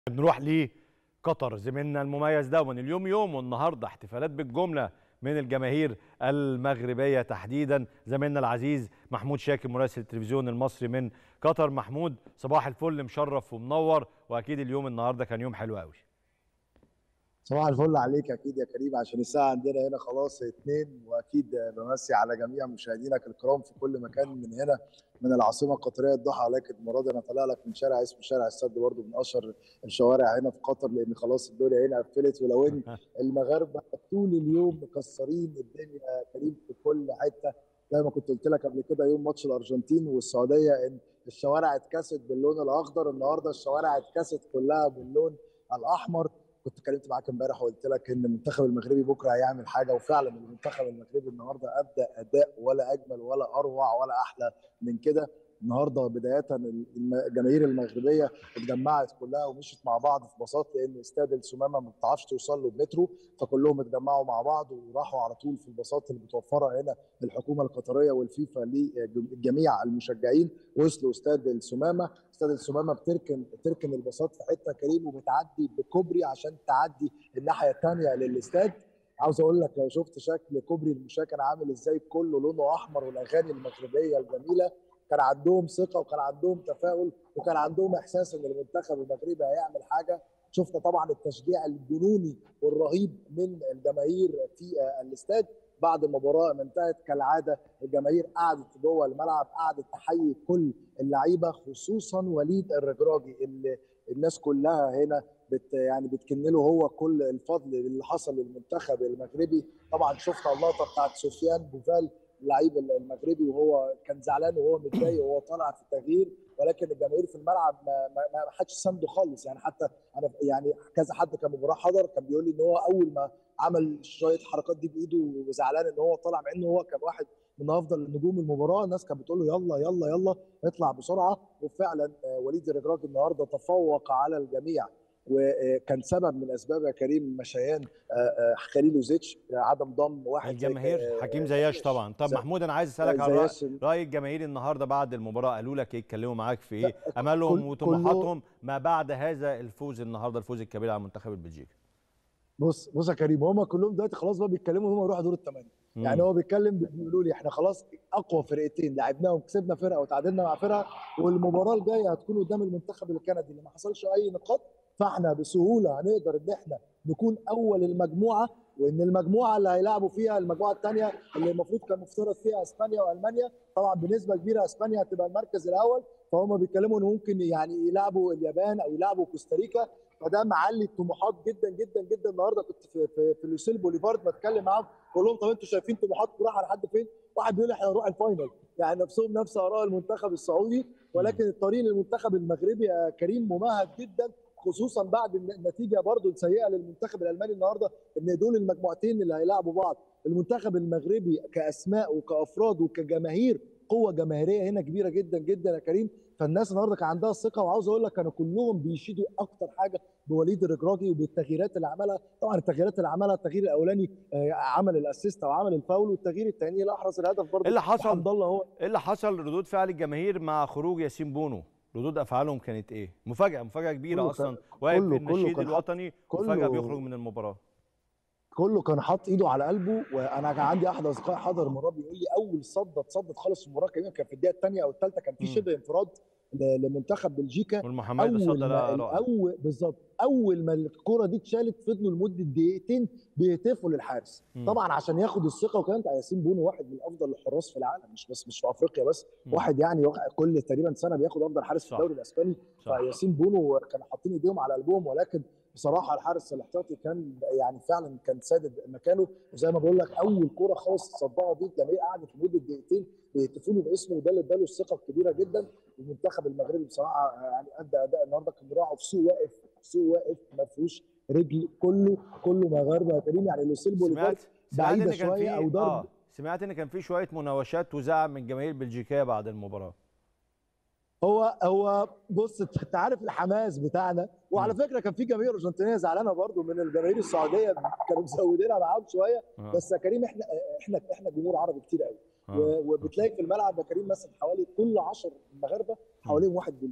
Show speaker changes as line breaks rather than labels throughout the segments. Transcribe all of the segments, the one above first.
نروح لقطر زميلنا المميز ده ومن اليوم يوم والنهارده احتفالات بالجمله من الجماهير المغربيه تحديدا زميلنا العزيز محمود شاكر مراسل التلفزيون المصري من قطر محمود صباح الفل مشرف ومنور واكيد اليوم النهارده كان يوم حلو قوي
صباح الفل عليك اكيد يا كريم عشان الساعه عندنا هنا خلاص اتنين واكيد بمسي على جميع مشاهدينك الكرام في كل مكان من هنا من العاصمه القطريه الضحى لكن المره دي انا طالع لك من شارع اسمه شارع السد برضه من اشهر الشوارع هنا في قطر لان خلاص الدنيا هنا قفلت ولو ان المغاربه طول اليوم مكسرين الدنيا يا كريم في كل حته زي ما كنت قلت لك قبل كده يوم ماتش الارجنتين والسعوديه ان الشوارع اتكست باللون الاخضر النهارده الشوارع اتكست كلها باللون الاحمر كنت اتكلمت معاك امبارح وقلت لك ان المنتخب المغربي بكره هيعمل حاجه وفعلا المنتخب المغربي النهارده ابدا اداء ولا اجمل ولا اروع ولا احلى من كده النهارده بدايه الجماهير المغربيه اتجمعت كلها ومشيت مع بعض في باصات لان استاد السمامه ما بتعرفش توصل له بمترو فكلهم اتجمعوا مع بعض وراحوا على طول في الباصات اللي بتوفرها هنا الحكومه القطريه والفيفا لجميع المشجعين وصلوا استاد السمامه استاد السمامه بتركن تركن الباصات في حته كريم وبتعدي بكوبري عشان تعدي الناحيه الثانيه للاستاد عاوز اقول لك لو شفت شكل كوبري المشاة كان عامل ازاي كله لونه احمر والاغاني المغربيه الجميله كان عندهم ثقه وكان عندهم تفاؤل وكان عندهم احساس ان المنتخب المغربي هيعمل حاجه شفنا طبعا التشجيع الجنوني والرهيب من الجماهير في الاستاد بعد المباراه ما انتهت كالعاده الجماهير قعدت جوه الملعب قعدت تحيي كل اللعيبه خصوصا وليد الرجراجي اللي الناس كلها هنا بت يعني بتكن له هو كل الفضل اللي حصل للمنتخب المغربي طبعا شفنا اللقطه بتاعت سفيان بوفال اللعيب المغربي وهو كان زعلان وهو متضايق وهو طالع في التغيير ولكن الجماهير في الملعب ما ما, ما حدش سنده خالص يعني حتى انا يعني كذا حد كان مباراه حضر كان بيقول لي ان هو اول ما عمل شويه حركات دي بايده وزعلان ان هو طالع مع انه هو كان واحد من افضل نجوم المباراه الناس كانت بتقول له يلا يلا يلا اطلع بسرعه وفعلا وليد الرجراج النهارده تفوق على الجميع وكان سبب من اسباب يا كريم مشيان خليل وزيتش عدم ضم واحد
الجماهير حكيم زياش طبعا طب محمود انا عايز اسالك على راي الجماهير النهارده بعد المباراه قالوا لك ايه اتكلموا معاك في ايه امالهم وطموحاتهم ما بعد هذا الفوز النهارده الفوز الكبير على منتخب البلجيكي
بص بص يا كريم هم كلهم دلوقتي خلاص بقى بيتكلموا ان هم يروحوا دور الثمانيه يعني هو بيتكلم بيقولوا لي احنا خلاص اقوى فرقتين لعبناهم كسبنا فرقه وتعادلنا مع فرقه والمباراه الجايه هتكون قدام المنتخب الكندي اللي ما حصلش اي نقاط فاحنا بسهوله هنقدر ان احنا نكون اول المجموعه وان المجموعه اللي هيلعبوا فيها المجموعه الثانيه اللي المفروض كان مفترض فيها اسبانيا والمانيا طبعا بنسبه كبيره اسبانيا هتبقى المركز الاول فهم بيتكلموا ان ممكن يعني يلعبوا اليابان او يلعبوا كوستاريكا فده معلي الطموحات جدا جدا جدا النهارده كنت في في, في لوسيل بوليفارد بتكلم معاهم بقول لهم طب انتوا شايفين طموحاتكم رايحه لحد فين؟ واحد بيقول احنا هنروح الفاينل يعني نفسهم نفس اراء المنتخب السعودي ولكن الطريق للمنتخب المغربي يا كريم ممهد جدا خصوصا بعد النتيجه برضو السيئه للمنتخب الالماني النهارده ان دول المجموعتين اللي هيلاعبوا بعض المنتخب المغربي كاسماء وكافراد وكجماهير قوه جماهيريه هنا كبيره جدا جدا يا كريم فالناس النهارده كان عندها الثقه وعاوز اقول لك كانوا كلهم بيشيدوا اكتر حاجه بوليد الرجراجي وبالتغييرات اللي عملها طبعا التغييرات اللي عملها التغيير الاولاني عمل الاسيست وعمل الفاول والتغيير الثاني اللي احرز الهدف برضه
ايه اللي حصل الله هو ايه اللي حصل ردود فعل الجماهير مع خروج ياسين بونو ردود افعالهم كانت ايه؟ مفاجاه مفاجاه كبيره اصلا واقف في النشيد الوطني وفجاه بيخرج من المباراه
كله كان حاطط ايده على قلبه وانا كان عندي احد اصدقائي حضر المباراه بيقول لي اول صده اتصدت خالص في المباراه كمان كان في الدقيقه الثانيه او الثالثه كان في شبه انفراد لمنتخب بلجيكا
والمحمد صدى لا
اول بالظبط اول ما الكره دي اتشالت فضلوا لمده دقيقتين بيهتفوا للحارس مم. طبعا عشان ياخد الثقه وكمان ياسين بونو واحد من افضل الحراس في العالم مش بس مش في افريقيا بس مم. واحد يعني كل تقريبا سنه بياخد افضل حارس في الدوري الاسباني فياسين بونو كانوا حاطين ايديهم على قلبهم ولكن بصراحه الحارس الاحتياطي كان يعني فعلا كان سادد مكانه وزي ما بقول لك اول كوره خالص صدها دي الجماهير قعدت لمده دقيقتين بيهتفوا له باسمه وده اللي اداله الثقه الكبيره جدا المنتخب المغربي بصراحه يعني ادى اداء النهارده كان راعوا في سوق واقف سوق واقف ما فيهوش رجل كله كله مغاربه يا كريم يعني لوسيل بوليفارد بعيده شويه او ضرب آه.
سمعت ان كان في شويه مناوشات وزعم من الجماهير البلجيكيه بعد المباراه
هو هو بص انت عارف الحماس بتاعنا وعلى فكره كان في جماهير ارجنتينيه زعلانه برضو من الجماهير السعوديه كانوا مزودينها معاهم شويه بس يا كريم احنا احنا احنا جمهور عربي كتير قوي وبتلاقي في الملعب يا كريم مثلا حوالي كل 10 مغاربه حواليهم واحد بلجيكي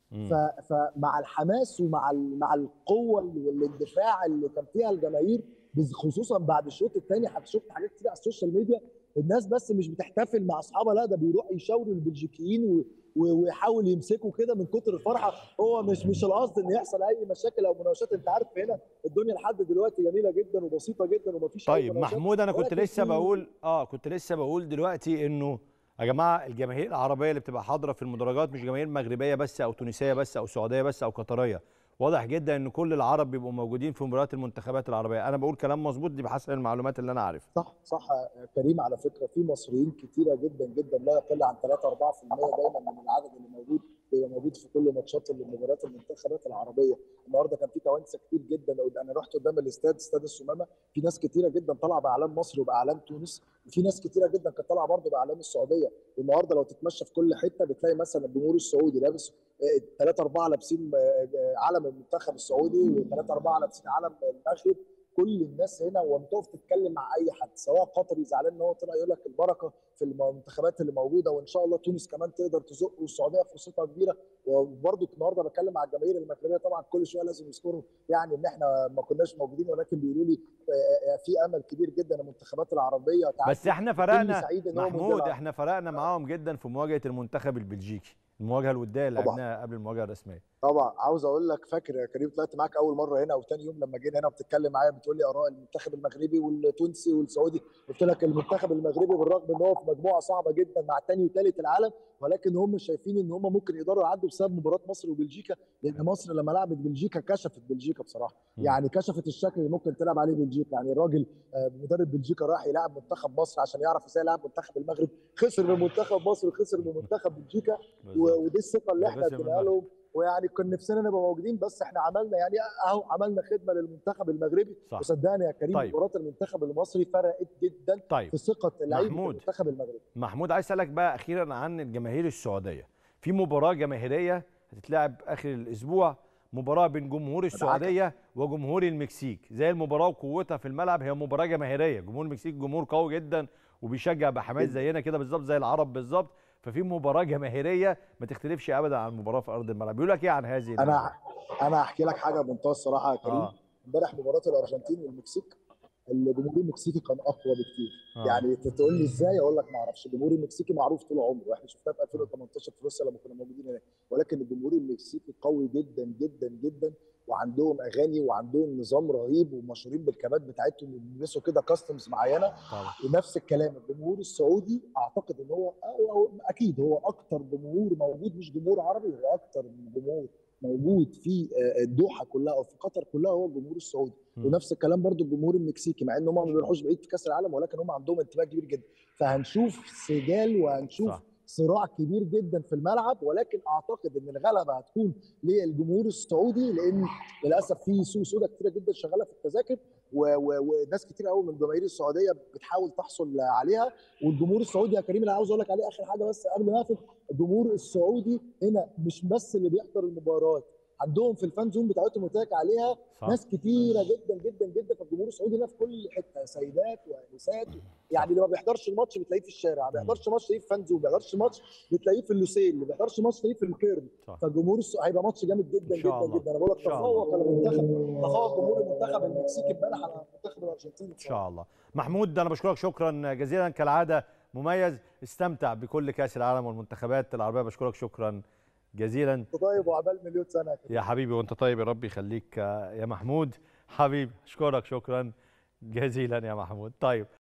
مم.
ف- فمع الحماس ومع ال- مع القوه والاندفاع اللي كان فيها الجماهير بز- خصوصا بعد الشوط الثاني شفت حاجات كتير على السوشيال ميديا الناس بس مش بتحتفل مع اصحابها لا ده بيروح يشاوروا البلجيكيين و- و- ويحاول يمسكوا كده من كتر الفرحه هو مش مش القصد ان يحصل اي مشاكل او مناوشات انت عارف هنا الدنيا لحد دلوقتي جميله جدا وبسيطه جدا ومفيش أي
طيب
مناوشات.
محمود انا كنت
ولكن
لسه
في-
بقول اه كنت لسه بقول دلوقتي انه يا جماعه الجماهير العربيه اللي بتبقى حاضره في المدرجات مش جماهير مغربيه بس او تونسيه بس او سعوديه بس او قطريه واضح جدا ان كل العرب بيبقوا موجودين في مباريات المنتخبات العربيه انا بقول كلام مظبوط دي بحسب المعلومات اللي انا عارفها
صح صح يا كريم على فكره في مصريين كتيره جدا جدا لا يقل عن 3 4% دايما من العدد اللي موجود بيبقى موجود في كل ماتشات المباريات المنتخبات العربيه النهارده كان في توانسه كتير جدا انا رحت قدام الاستاد استاد السمامه في ناس كتيره جدا طالعه باعلام مصر وباعلام تونس وفي ناس كتيره جدا كانت طالعه برضه باعلام السعوديه النهارده لو تتمشى في كل حته بتلاقي مثلا الجمهور السعودي لابس ثلاثة أربعة لابسين آه، آه، علم المنتخب السعودي وثلاثة أربعة لابسين علم المغرب كل الناس هنا وما تقف تتكلم مع اي حد سواء قطري زعلان ان هو طلع يقول لك البركه في المنتخبات اللي موجوده وان شاء الله تونس كمان تقدر تزق والسعوديه فرصتها كبيره وبرضه النهارده بتكلم مع الجماهير المغربيه طبعا كل شويه لازم يذكروا يعني ان احنا ما كناش موجودين ولكن بيقولوا لي آه، آه، في امل كبير جدا المنتخبات العربيه تعدي.
بس احنا
كل
فرقنا
سعيد إن هو
محمود
مونديال
احنا فرقنا معاهم جدا في مواجهه المنتخب البلجيكي المواجهه الوديه اللي
طبعا.
لعبناها قبل المواجهه الرسميه
طبعا عاوز اقول لك فاكر يا كريم طلعت معاك اول مره هنا او تاني يوم لما جينا هنا وبتتكلم معايا بتقول لي اراء المنتخب المغربي والتونسي والسعودي قلت لك المنتخب المغربي بالرغم ان هو في مجموعه صعبه جدا مع تاني وتالت العالم ولكن هم شايفين ان هم ممكن يقدروا يعدوا بسبب مباراه مصر وبلجيكا لان مصر لما لعبت بلجيكا كشفت بلجيكا بصراحه
مم.
يعني كشفت الشكل اللي ممكن تلعب عليه بلجيكا يعني الراجل آه، مدرب بلجيكا راح يلعب منتخب مصر عشان يعرف ازاي يلعب منتخب المغرب خسر من منتخب مصر وخسر من منتخب بلجيكا و- ودي الثقه اللي احنا
وخسر من
اديناها
المغرب.
لهم ويعني كنا نفسنا نبقى موجودين بس احنا عملنا يعني اهو عملنا خدمه للمنتخب المغربي
صح.
وصدقني يا كريم
طيب.
مباراه المنتخب المصري فرقت جدا
طيب
في ثقه لعيبه
محمود.
المنتخب المغربي
محمود عايز اسالك بقى اخيرا عن الجماهير السعوديه في مباراه جماهيريه هتتلعب اخر الاسبوع مباراه بين جمهور السعوديه وجمهور المكسيك زي المباراه وقوتها في الملعب هي مباراه جماهيريه جمهور المكسيك جمهور قوي جدا وبيشجع بحماس
جداً.
زينا كده بالظبط زي العرب بالظبط ففي مباراه جماهيريه ما تختلفش ابدا عن المباراه في ارض الملعب بيقول لك ايه عن هذه
انا
المباراة؟
انا هحكي لك حاجه بمنتهى الصراحه يا كريم
آه.
امبارح مباراه الارجنتين والمكسيك الجمهور المكسيكي كان اقوى بكتير
آه.
يعني تقول لي ازاي اقول لك ما اعرفش الجمهور المكسيكي معروف طول عمره واحنا شفناه في 2018 في روسيا لما كنا موجودين هناك ولكن الجمهور المكسيكي قوي جدا جدا جدا وعندهم اغاني وعندهم نظام رهيب ومشهورين بالكبات بتاعتهم بيلبسوا كده كاستمز معينه
طبعا
ونفس الكلام الجمهور السعودي اعتقد ان هو أو أو اكيد هو اكتر جمهور موجود مش جمهور عربي هو اكتر من جمهور موجود في آه، الدوحه كلها او في قطر كلها هو الجمهور السعودي
مم.
ونفس الكلام برضو الجمهور المكسيكي مع ان هم ما بيروحوش بعيد في كاس العالم ولكن هم عندهم انتماء كبير جدا فهنشوف سجال وهنشوف
صح.
صراع كبير جدا في الملعب ولكن اعتقد ان الغلبه هتكون للجمهور السعودي لان للاسف في سوق سودا كتيره جدا شغاله في التذاكر و- و- وناس كتير قوي من جماهير السعوديه بتحاول تحصل عليها والجمهور السعودي يا كريم اللي عاوز اقول لك عليه اخر حاجه بس قبل ما اقفل الجمهور السعودي هنا مش بس اللي بيحضر المباريات عندهم في الفان زون بتاعتهم قلت لك عليها
صح
ناس كتيره جدا جدا جدا فالجمهور السعودي هنا في كل حته سيدات وانسات يعني اللي ما بيحضرش الماتش بتلاقيه في الشارع ما بيحضرش ماتش تلاقيه في فان زون ما بيحضرش ماتش بتلاقيه في اللوسيل اللي ما بيحضرش ماتش تلاقيه في الكيرن
صح
فالجمهور الس- هيبقى ماتش جامد جدا
إن شاء
جدا
الله.
جدا انا بقول لك
إن شاء
تفوق على المنتخب تفوق جمهور المنتخب المكسيكي امبارح على المنتخب الارجنتيني
ان شاء الله محمود انا بشكرك شكرا جزيلا كالعاده مميز استمتع بكل كاس العالم والمنتخبات العربيه بشكرك شكرا جزيلا
انت طيب وعبال مليون سنه يا كريم.
يا حبيبي وانت طيب يا رب يخليك آه، يا محمود حبيبي اشكرك شكرا جزيلا يا محمود طيب